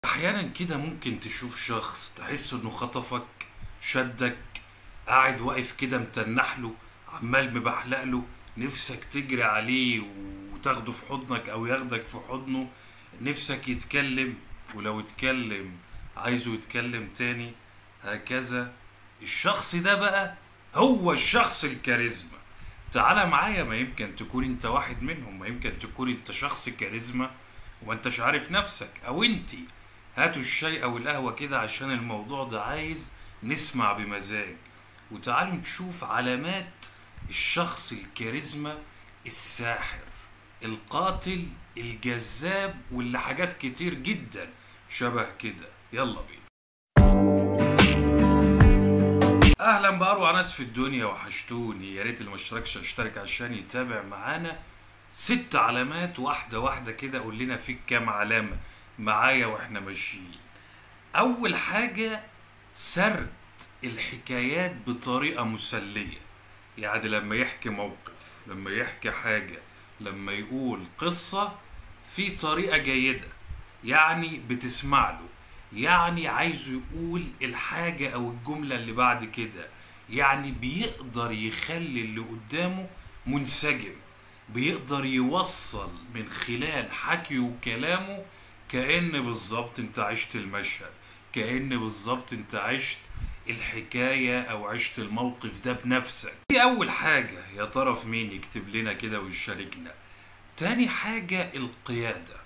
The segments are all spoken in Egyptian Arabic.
احيانا كده ممكن تشوف شخص تحس انه خطفك شدك قاعد واقف كده متنح له عمال مبحلق له نفسك تجري عليه وتاخده في حضنك او ياخدك في حضنه نفسك يتكلم ولو اتكلم عايزه يتكلم تاني هكذا الشخص ده بقى هو الشخص الكاريزما تعالى معايا ما يمكن تكون انت واحد منهم ما يمكن تكون انت شخص كاريزما وما انتش عارف نفسك او انتي هاتوا الشاي او القهوة كده عشان الموضوع ده عايز نسمع بمزاج وتعالوا نشوف علامات الشخص الكاريزما الساحر القاتل الجذاب واللي حاجات كتير جدا شبه كده يلا بينا اهلا باروع ناس في الدنيا وحشتوني يا ريت اللي ما اشتركش يشترك عشان يتابع معانا ست علامات واحده واحده كده قول لنا فيك كام علامه معايا واحنا ماشيين اول حاجه سرد الحكايات بطريقه مسليه يعني لما يحكي موقف لما يحكي حاجه لما يقول قصه في طريقه جيده يعني بتسمع له يعني عايزه يقول الحاجة أو الجملة اللي بعد كده يعني بيقدر يخلي اللي قدامه منسجم بيقدر يوصل من خلال حكيه وكلامه كأن بالظبط انت عشت المشهد كأن بالظبط انت عشت الحكاية أو عشت الموقف ده بنفسك دي أول حاجة يا ترى في مين يكتب لنا كده ويشاركنا تاني حاجة القيادة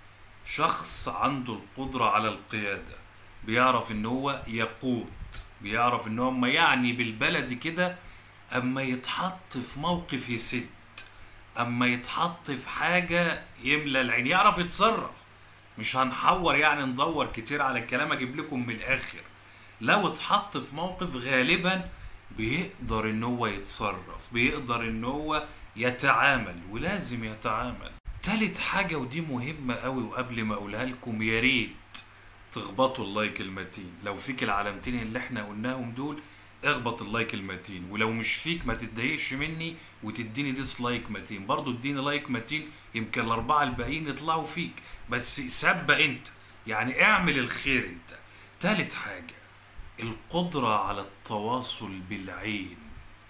شخص عنده القدرة على القيادة بيعرف ان هو يقود بيعرف ان هو اما يعني بالبلدي كده اما يتحط في موقف يسد اما يتحط في حاجة يملى العين يعرف يتصرف مش هنحور يعني ندور كتير على الكلام اجيب لكم من الاخر لو اتحط في موقف غالبا بيقدر ان هو يتصرف بيقدر ان هو يتعامل ولازم يتعامل تالت حاجة ودي مهمة قوي وقبل ما اقولها لكم يا ريت تخبطوا اللايك المتين لو فيك العلامتين اللي احنا قلناهم دول اخبط اللايك المتين ولو مش فيك ما تتضايقش مني وتديني ديسلايك متين برضو اديني لايك متين يمكن الاربعة الباقيين يطلعوا فيك بس سبق انت يعني اعمل الخير انت تالت حاجة القدرة على التواصل بالعين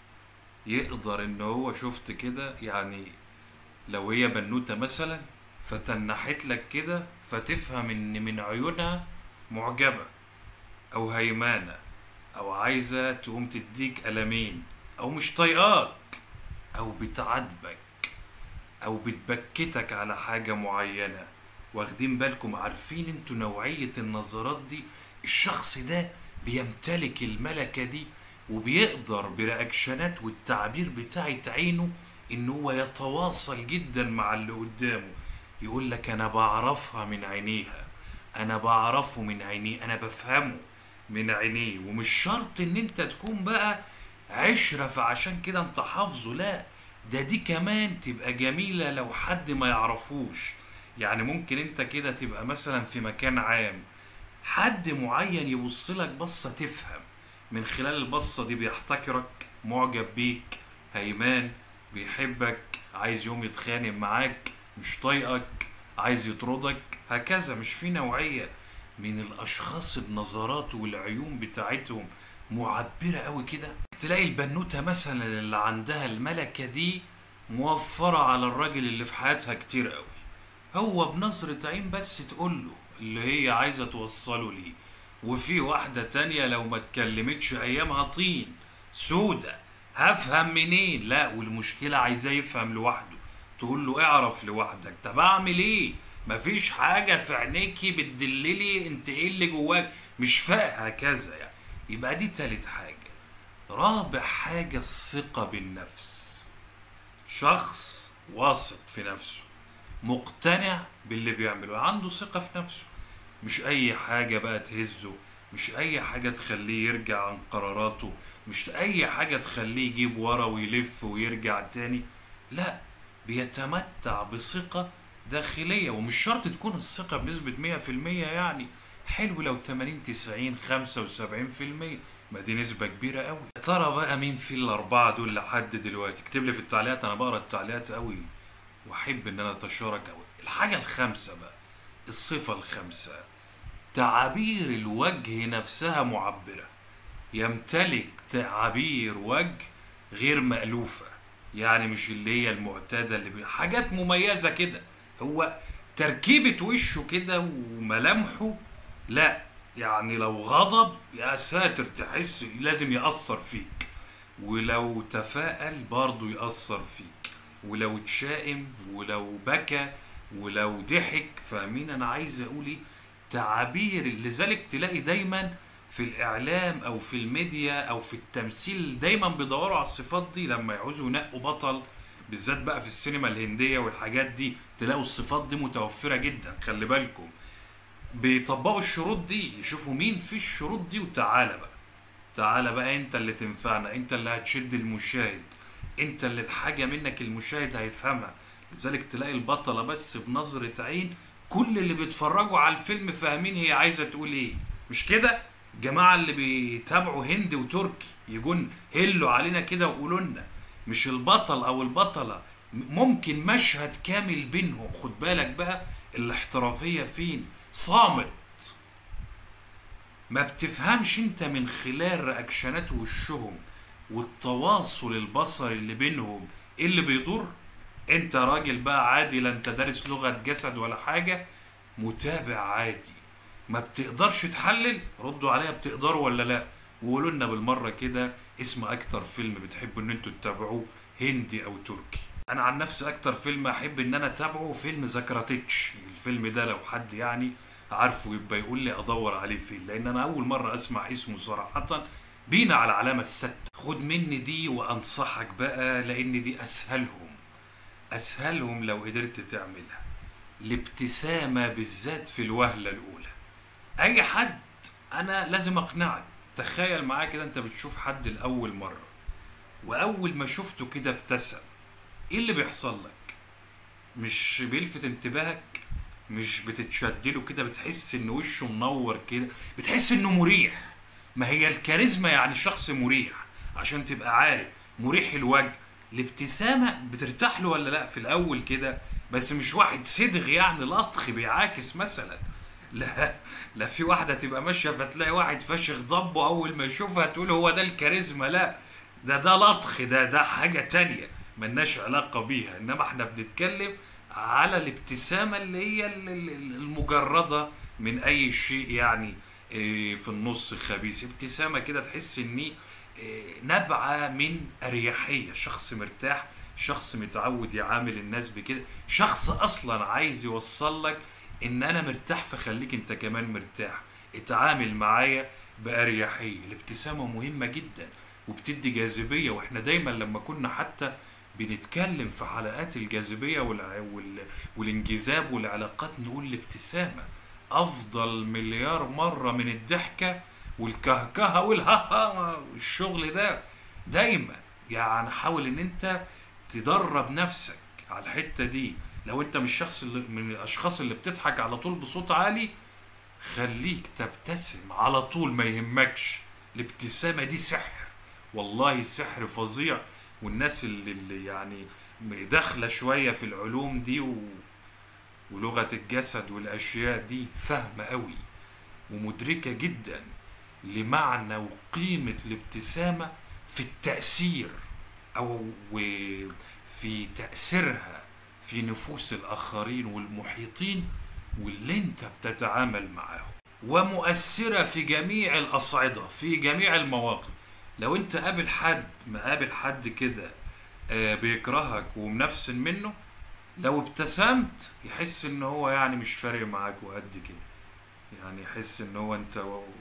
يقدر ان هو شفت كده يعني لو هي بنوتة مثلا فتنحت لك كده فتفهم ان من عيونها معجبة او هيمانة او عايزة تقوم تديك قلمين او مش طايقاك او بتعاتبك او بتبكتك على حاجة معينة واخدين بالكم عارفين انتوا نوعية النظرات دي الشخص ده بيمتلك الملكة دي وبيقدر برياكشنات والتعبير بتاعة عينه ان هو يتواصل جدا مع اللي قدامه يقول لك انا بعرفها من عينيها انا بعرفه من عينيه انا بفهمه من عينيه ومش شرط ان انت تكون بقى عشرة فعشان كده انت حافظه لا ده دي كمان تبقى جميلة لو حد ما يعرفوش يعني ممكن انت كده تبقى مثلا في مكان عام حد معين يبص لك بصة تفهم من خلال البصة دي بيحتكرك معجب بيك هيمان بيحبك عايز يوم يتخانق معاك مش طايقك عايز يطردك هكذا مش في نوعية من الأشخاص النظرات والعيون بتاعتهم معبرة قوي كده تلاقي البنوتة مثلا اللي عندها الملكة دي موفرة على الراجل اللي في حياتها كتير قوي هو بنظرة عين بس تقوله اللي هي عايزة توصله ليه وفي واحدة تانية لو ما اتكلمتش أيامها طين سودة هفهم منين لا والمشكلة عايزاه يفهم لوحده تقول له اعرف لوحدك طب اعمل ايه مفيش حاجة في عينيكي بتدللي انت ايه اللي جواك مش فاهم هكذا يعني يبقى دي تالت حاجة رابع حاجة الثقة بالنفس شخص واثق في نفسه مقتنع باللي بيعمله عنده ثقة في نفسه مش أي حاجة بقى تهزه مش أي حاجة تخليه يرجع عن قراراته مش أي حاجة تخليه يجيب ورا ويلف ويرجع تاني لا بيتمتع بثقة داخلية ومش شرط تكون الثقة بنسبة مية في المية يعني حلو لو تمانين تسعين خمسة وسبعين في المية ما دي نسبة كبيرة قوي يا ترى بقى مين في الأربعة دول لحد دلوقتي اكتب لي في التعليقات أنا بقرا التعليقات قوي وأحب إن أنا أتشارك قوي الحاجة الخامسة بقى الصفة الخامسة تعابير الوجه نفسها معبرة يمتلك تعابير وجه غير مألوفة يعني مش اللي هي المعتادة اللي بي... حاجات مميزة كده هو تركيبة وشه كده وملامحه لا يعني لو غضب يا ساتر تحس لازم يأثر فيك ولو تفائل برضه يأثر فيك ولو اتشائم ولو بكى ولو ضحك فاهمين انا عايز اقول ايه تعابير لذلك تلاقي دايما في الاعلام او في الميديا او في التمثيل دايما بيدوروا على الصفات دي لما يعوزوا ينقوا بطل بالذات بقى في السينما الهنديه والحاجات دي تلاقوا الصفات دي متوفره جدا خلي بالكم بيطبقوا الشروط دي يشوفوا مين في الشروط دي وتعالى بقى تعالى بقى انت اللي تنفعنا انت اللي هتشد المشاهد انت اللي الحاجه منك المشاهد هيفهمها لذلك تلاقي البطله بس بنظره عين كل اللي بيتفرجوا على الفيلم فاهمين هي عايزه تقول ايه مش كده الجماعه اللي بيتابعوا هندي وتركي يجون هلوا علينا كده وقولوا لنا مش البطل او البطله ممكن مشهد كامل بينهم خد بالك بقى الاحترافيه فين صامت ما بتفهمش انت من خلال رياكشنات وشهم والتواصل البصري اللي بينهم ايه اللي بيدور انت راجل بقى عادي لا انت دارس لغة جسد ولا حاجة متابع عادي ما بتقدرش تحلل ردوا عليها بتقدروا ولا لا وقولوا لنا بالمرة كده اسم اكتر فيلم بتحبوا ان انتوا تتابعوه هندي او تركي انا عن نفسي اكتر فيلم احب ان انا اتابعه فيلم زكراتيتش الفيلم ده لو حد يعني عارفه يبقى يقول لي ادور عليه فين لان انا اول مرة اسمع اسمه صراحة بينا على علامة الست خد مني دي وانصحك بقى لان دي اسهلهم اسهلهم لو قدرت تعملها الابتسامة بالذات في الوهلة الاولى اي حد انا لازم اقنعك تخيل معايا كده انت بتشوف حد لاول مرة واول ما شفته كده ابتسم ايه اللي بيحصل لك مش بيلفت انتباهك مش بتتشدله كده بتحس ان وشه منور كده بتحس انه مريح ما هي الكاريزما يعني شخص مريح عشان تبقى عارف مريح الوجه الابتسامة بترتاح له ولا لا في الأول كده بس مش واحد صدغ يعني لطخ بيعاكس مثلا لا لا في واحدة تبقى ماشية فتلاقي واحد فشخ ضبه أول ما يشوفها تقول هو ده الكاريزما لا ده ده لطخ ده ده حاجة تانية ملناش علاقة بيها إنما احنا بنتكلم على الابتسامة اللي هي المجردة من أي شيء يعني في النص خبيث ابتسامة كده تحس إن نبعة من أريحية شخص مرتاح شخص متعود يعامل الناس بكده شخص أصلا عايز يوصل لك إن أنا مرتاح فخليك أنت كمان مرتاح اتعامل معايا بأريحية الابتسامة مهمة جدا وبتدي جاذبية واحنا دايما لما كنا حتى بنتكلم في حلقات الجاذبية والع... وال... والانجذاب والعلاقات نقول الابتسامة أفضل مليار مرة من الضحكة والكهكهة والهها الشغل ده دايما يعني حاول ان انت تدرب نفسك على الحتة دي لو انت مش شخص اللي من الاشخاص اللي بتضحك على طول بصوت عالي خليك تبتسم على طول ما يهمكش الابتسامة دي سحر والله سحر فظيع والناس اللي, اللي يعني داخلة شوية في العلوم دي و... ولغة الجسد والأشياء دي فاهمة قوي ومدركة جدا لمعنى وقيمة الابتسامة في التأثير أو في تأثيرها في نفوس الآخرين والمحيطين واللي أنت بتتعامل معاهم ومؤثرة في جميع الأصعدة في جميع المواقف لو أنت قابل حد مقابل حد كده بيكرهك ومنفسن منه لو ابتسمت يحس ان هو يعني مش فارق معاك وقد كده يعني يحس ان هو انت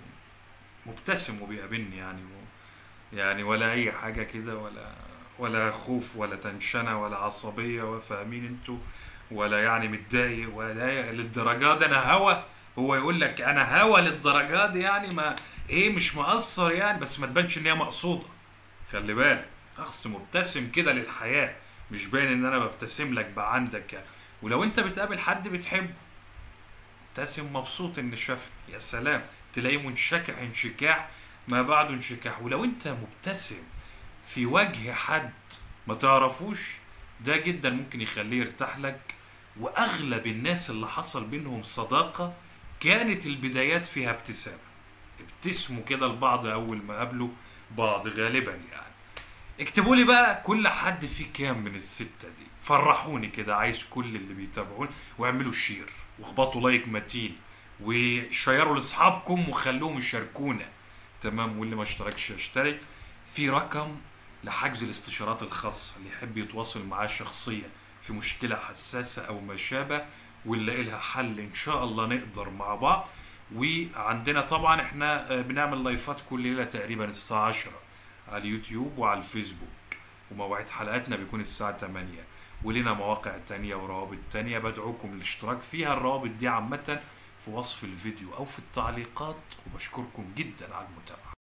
مبتسم وبيقابلني يعني يعني ولا اي حاجه كده ولا ولا خوف ولا تنشنه ولا عصبيه وفاهمين انتوا ولا يعني متضايق ولا للدرجه دي انا هوا هو يقول لك انا هوا للدرجه دي يعني ما ايه مش مقصر يعني بس ما تبانش ان هي مقصوده خلي بالك شخص مبتسم كده للحياه مش باين ان انا ببتسم لك بقى عندك يعني. ولو انت بتقابل حد بتحبه ابتسم مبسوط ان شافني يا سلام تلاقيه منشكح انشكاح ما بعده انشكاح ولو انت مبتسم في وجه حد ما تعرفوش ده جدا ممكن يخليه يرتاح لك واغلب الناس اللي حصل بينهم صداقه كانت البدايات فيها ابتسامة ابتسموا كده لبعض أول ما قابلوا بعض غالبا يعني اكتبوا لي بقى كل حد فيه كام من الستة دي فرحوني كده عايز كل اللي بيتابعوني واعملوا شير واخبطوا لايك متين وشيروا لاصحابكم وخلوهم يشاركونا تمام واللي ما اشتركش يشترك في رقم لحجز الاستشارات الخاصة اللي يحب يتواصل معاه شخصيا في مشكلة حساسة أو ما شابه ونلاقي لها حل إن شاء الله نقدر مع بعض وعندنا طبعا احنا آه، بنعمل لايفات كل ليلة تقريبا الساعة 10 على اليوتيوب وعلى الفيسبوك ومواعيد حلقاتنا بيكون الساعة 8 ولنا مواقع تانية وروابط تانية بدعوكم للاشتراك فيها الروابط دي عامة في وصف الفيديو أو في التعليقات وبشكركم جدا على المتابعة